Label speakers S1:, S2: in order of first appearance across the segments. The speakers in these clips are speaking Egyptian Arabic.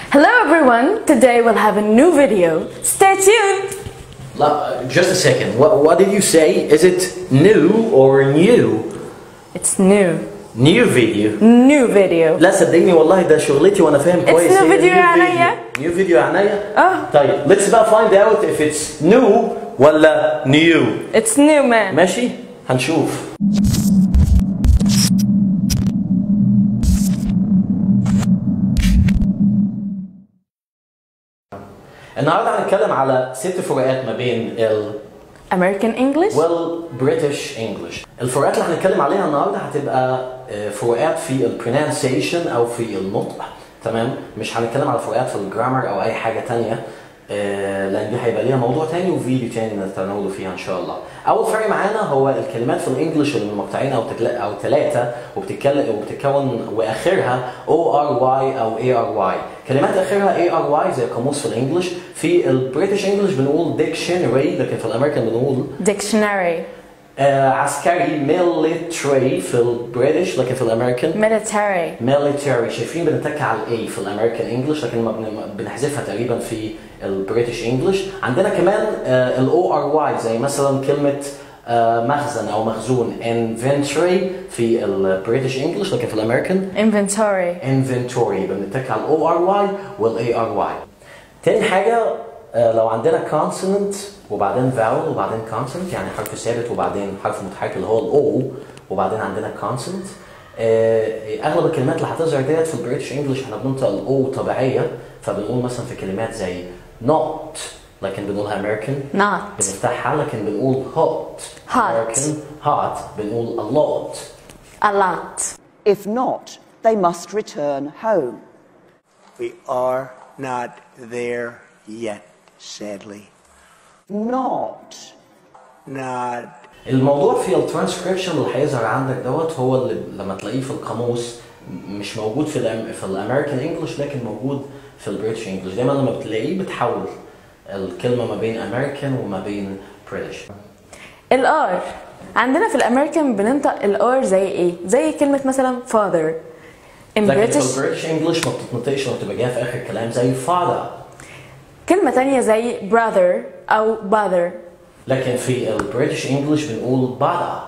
S1: Hello everyone! Today we'll have a new video. Stay tuned!
S2: لا just a second what, what did you say is it new or new
S1: It's new.
S2: new video
S1: New video.
S2: لا صدقني والله ده شغلتي وانا فاهم
S1: It's
S2: كويس
S1: new
S2: هي
S1: video
S2: new
S1: يا عينيا.
S2: new video يا عينيا
S1: اه
S2: طيب let's بقى find out if it's new ولا new
S1: It's new man.
S2: ماشي هنشوف النهارده هنتكلم على ست فروقات ما بين ال
S1: American English?
S2: well British English الفروقات اللي هنتكلم عليها النهارده هتبقى آه، فروقات في البرونانسيشن او في النطق تمام مش هنتكلم على فروقات في الجرامر او اي حاجه تانية آه، لان دي هيبقى ليها موضوع تاني وفيديو تاني نتناوله فيها ان شاء الله اول فرق معانا هو الكلمات في الانجليش اللي من مقطعين او تكلا او ثلاثه وبتتكلم وبتتكون واخرها او ار واي او اي ار واي كلمات اخرها اي ار واي زي قاموس في الانجليش في البريتش انجليش بنقول ديكشنري لكن في الامريكان بنقول
S1: Dictionary.
S2: آه، عسكري ميليتري في البريتش لكن في الامريكان
S1: Military.
S2: ميليتري شايفين بنتك على الاي في الامريكان انجلش لكن ما بن- بنحذفها تقريبا في البريتش انجلش عندنا كمان الاو ار واي زي مثلا كلمه آه، مخزن او مخزون انفنتوري في البريتش انجلش لكن في الامريكان
S1: Inventory.
S2: انفنتوري بنتك على الاو ار واي والاي ار واي تاني حاجه آه، لو عندنا كونسوننت وبعدين فاول وبعدين كونسوننت يعني حرف ثابت وبعدين حرف متحرك اللي هو الاو وبعدين عندنا كونسوننت اغلب الكلمات اللي هتظهر ديت في البريتش انجلش احنا بننطق الاو طبيعيه فبنقول مثلا في كلمات زي not لكن بنقولها American
S1: Not.
S2: بنفتحها لكن بنقول hot
S1: Hot.
S2: American hot بنقول a lot
S1: A lot.
S3: If not, they must return home.
S4: We are not there yet, sadly.
S3: Not.
S4: Not.
S2: الموضوع في الترانسكريبشن اللي هيظهر عندك دوت هو اللي لما تلاقيه في القاموس مش موجود في الأم... في الامريكان انجلش لكن موجود في البريتش انجلش دايما لما بتلاقيه بتحول الكلمه ما بين امريكان وما بين بريتش
S1: الار عندنا في الامريكان بننطق الار زي ايه؟ زي كلمة مثلا father. In
S2: لكن
S1: British
S2: في البريتش انجلش ما بتتنطقش لما بتبقى جايه في اخر الكلام زي father
S1: كلمة تانية زي brother أو bother.
S2: لكن في البريتش انجلش بنقول بada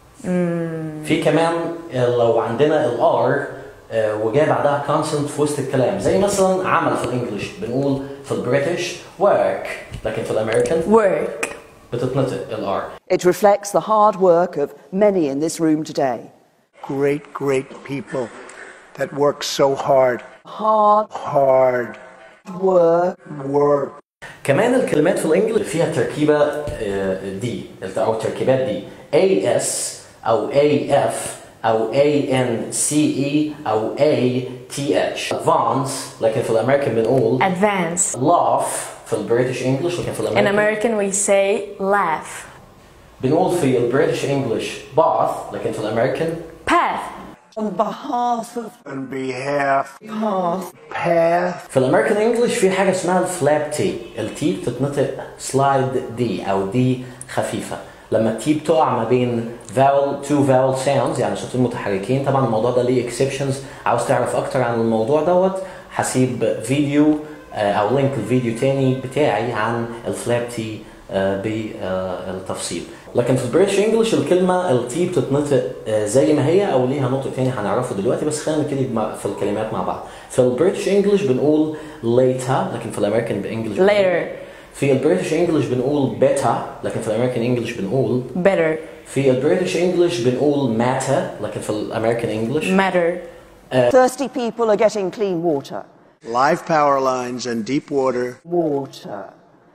S2: في كمان لو عندنا الار وجاي بعدها كونسونت في وسط الكلام زي مثلا عمل في الانجلش بنقول في البريتش work لكن في الامريكان
S1: work.
S2: بتتنطق الار
S3: It reflects the hard work of many in this room today.
S4: Great, great people that work so hard.
S3: Hard
S4: Hard
S3: work.
S4: work.
S2: كمان الكلمات في الانجلش فيها تركيبه آه، دي او تركيبات دي اي اس او اي اف او اي ان سي اي او اي تي اتش ادفانس لكن في الامريكان بنقول
S1: advance.
S2: laugh في البريتش انجلش لكن في
S1: In
S2: الامريكان
S1: American we say laugh.
S2: بنقول في البريتش انجلش bath لكن في الامريكان
S1: path.
S3: On behalf of
S4: On behalf,
S3: path.
S4: path,
S2: في الامريكان انجلش في حاجه اسمها الفلاب تي التي بتتنطق سلايد دي او دي خفيفه لما التي بتقع ما بين فاول تو فاول ساوندز يعني صوتين متحركين طبعا الموضوع ده ليه اكسبشنز عاوز تعرف اكتر عن الموضوع دوت هسيب فيديو آه، او لينك الفيديو تاني بتاعي عن الفلاب تي آه، بالتفصيل لكن في البريتش انجلش الكلمه التي بتتنطق آه، زي ما هي او ليها نطق تاني هنعرفه دلوقتي بس خلينا نبتدي مع- في الكلمات مع بعض في البريتش انجلش بنقول later لكن في الامريكان بانجلش
S1: Later.
S2: في البريتش انجلش بنقول better لكن في الامريكان انجلش بنقول
S1: better.
S2: في البريتش انجلش بنقول matter لكن في الامريكان انجلش
S1: matter.
S3: Thirsty people are getting clean water.
S4: live power lines and deep water,
S3: Water.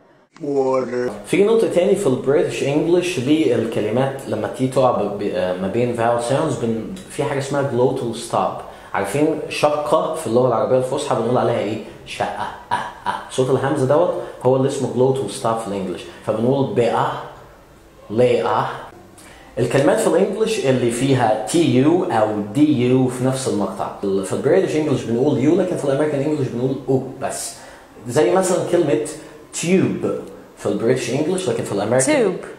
S4: water.
S2: في نقطة تاني في البريتش انجلش للكلمات لما تيجي تقع ب- ب- آه، ما بين فاول ساوندز بن في حاجة اسمها glottal stop عارفين شقة في اللغة العربية الفصحى بنقول عليها ايه؟ شقة أه أه صوت الهمزة دوت هو اللي اسمه glottal stop في الانجلش فبنقول بقى لقى الكلمات في الانجليش اللي فيها تي يو او دي يو في نفس المقطع في البريتش انجلش بنقول يو لكن في الامريكان انجلش بنقول او بس زي مثلا كلمة تيوب في البريتش انجلش لكن في الامريكان
S1: tube.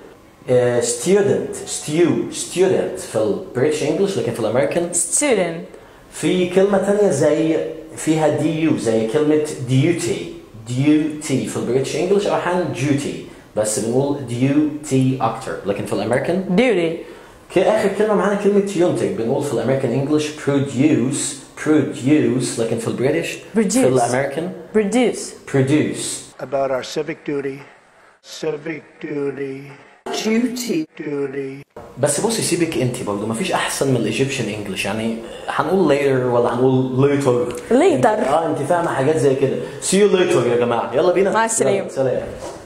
S2: ستودنت ستيو ستودنت في البريتش انجلش لكن في الامريكان
S1: student.
S2: في كلمة تانية زي فيها دي يو زي كلمة ديوتي ديوتي في البريتش انجلش او احيانا ديوتي بس بنقول ديوتي اكتر لكن في الامريكان
S1: duty
S2: كآخر كلمة معانا كلمة ينتج بنقول في الامريكان انجلش produce produce لكن في البريتش في
S1: Produce.
S2: الامريكان
S1: produce
S2: produce
S4: about our civic duty. Civic duty,
S3: Duty.
S4: duty.
S2: بس بصي سيبك انت برضه مفيش احسن من الايجيبشن انجلش يعني هنقول later ولا هنقول later
S1: Later.
S2: اه انت فاهمه حاجات زي كده see you later يا جماعه يلا بينا
S1: مع السلامة.
S2: يلا، سلام